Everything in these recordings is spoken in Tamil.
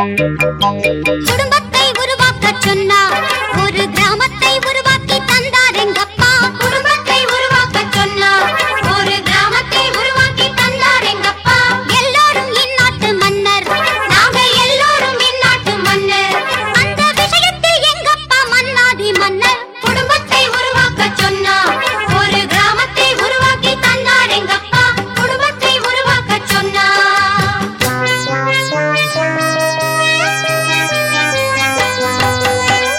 குடும்பத்தை உருவாக்கச் சொன்னார் ஒரு கிராமத்தை உருவாக்கி தந்தார் எங்கப்பா குடும்பத்தை உருவாக்கச் சொன்னார் ஒரு கிராமத்தை உருவாக்கி தந்தார் எங்கப்பா எல்லாரும் இந்நாட்டு மன்னர் நாங்க எல்லாரும் இந்நாட்டு மன்னர் அந்த விஷயத்தில் எங்கப்பா மன்னாதி மன்னர் குடும்பத்தை உருவாக்கச் சொன்னார் ஒரு கிராமத்தை உருவாக்கி தந்தார் எங்கப்பா குடும்பத்தை உருவாக்கச் சொன்னார்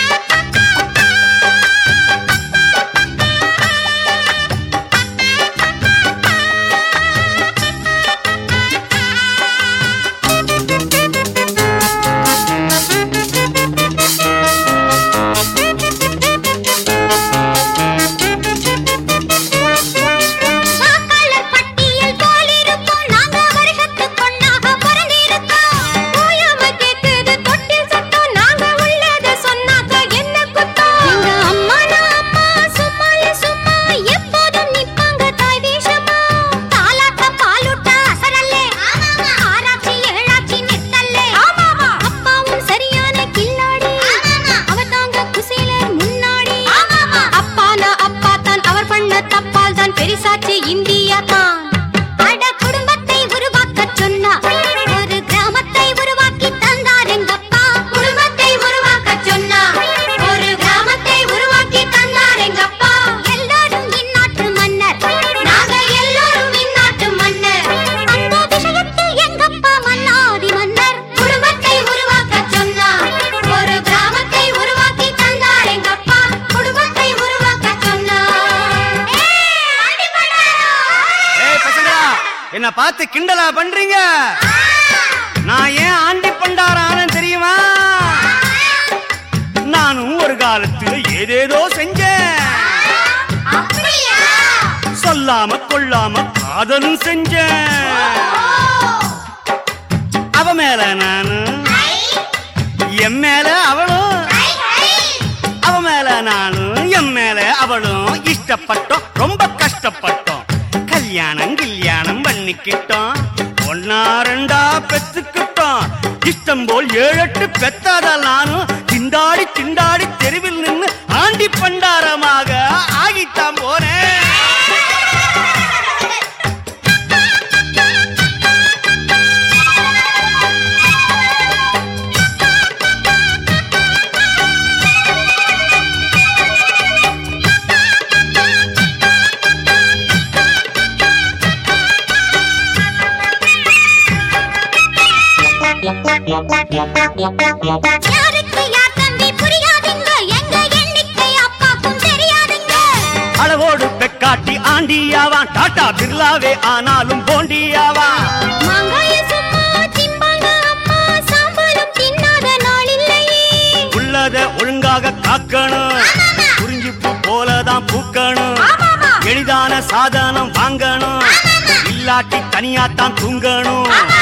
வாக்காளர் பட்டியல் போலிருக்கும் நாங்க வருஷத்துக்கு ஒண்ணாக பிறந்திருக்கோம். ஓயாம கேக்குது தொட்டில் சத்தம், நாங்க உள்ளத சொன்னாக்க என்ன குத்தம்? எங்க அம்மானா அம்மா, சும்மால சும்மா, எப்போதும் நிப்பாங்க தாய் வேஷமா. தாலாட்ட பாலூட்ட அசரல்லே. ஆராய்ச்சி ஏழாச்சி நிறுத்தல்லே. அப்பாவும் சரியான கில்லாடி. அவர் தாங்க குசேலர் முன்னாடி. அப்பானா அப்பா தான் அவர் பண்ண தப்பால் தான் பெரிசாச்சு இந்தியா தான் அட குடும்பத்தை உருவாக்கச் சொன்னார் ஒரு கிராமத்தை உருவாக்கி தந்தார் எங்கப்பா குடும்பத்தை உருவாக்கச் சொன்னார் ஒரு கிராமத்தை உருவாக்கி தந்தார் எங்கப்பா எல்லாரும் இந்நாட்டு மன்னர் நாங்க எல்லாரும் இந்நாட்டு மன்னர் அந்த விஷயத்தில் எங்கப்பா மன்னாதி மன்னர் குடும்பத்தை உருவாக்கச் சொன்னார் ஒரு கிராமத்தை உருவாக்கி தந்தார் எங்கப்பா குடும்பத்தை உருவாக்கச் சொன்னார் ஏய் பசங்களா என்ன பார்த்து கிண்டலா பண்றீங்க நான் ஏன் ஆண்டி பண்டாரான தெரியுமா நானும் ஒரு காலத்துல ஏதேதோ செஞ்சேன் அப்படியா சொல்லாம கொள்ளாம காதலும் செஞ்சேன் அவ மேல நானு என் மேல அவளும் அவ மேல நானும் என் மேல அவளும் இஷ்டப்பட்டோம் ரொம்ப கஷ்டப்பட்டோம் கல்யாணம் கல்யாணம் பண்ணிக்கிட்டோம் ஒன்னா ரெண்டா பெத்துக்கிட்டோம் இஷ்டம் போல் ஏழு எட்டு பெத்தாத நானும் திண்டாடி திண்டாடி தெருவில் நின்னு ஆண்டி பண்டாரமாக ஆகித்தான் போனேன் யாருக்கு யார் தம்பி புரியாதுங்க எங்க எண்ணிக்கை அப்பாக்கும் தெரியாதுங்க அளவோடு பெக்காட்டி ஆண்டியாவான் டாடா பிர்லாவே ஆனாலும் போண்டியாவான் மாங்காய சும்மா திம்பாங்க அம்மா சாம்பாரும் தின்னாத நாள் இல்லையே உள்ளத ஒழுங்காக காக்கணும் குறிஞ்சிப்பு போலதான் பூக்கணும் எளிதான சாதனம் வாங்கணும் இல்லாட்டி தனியாத்தான் தூங்கணும்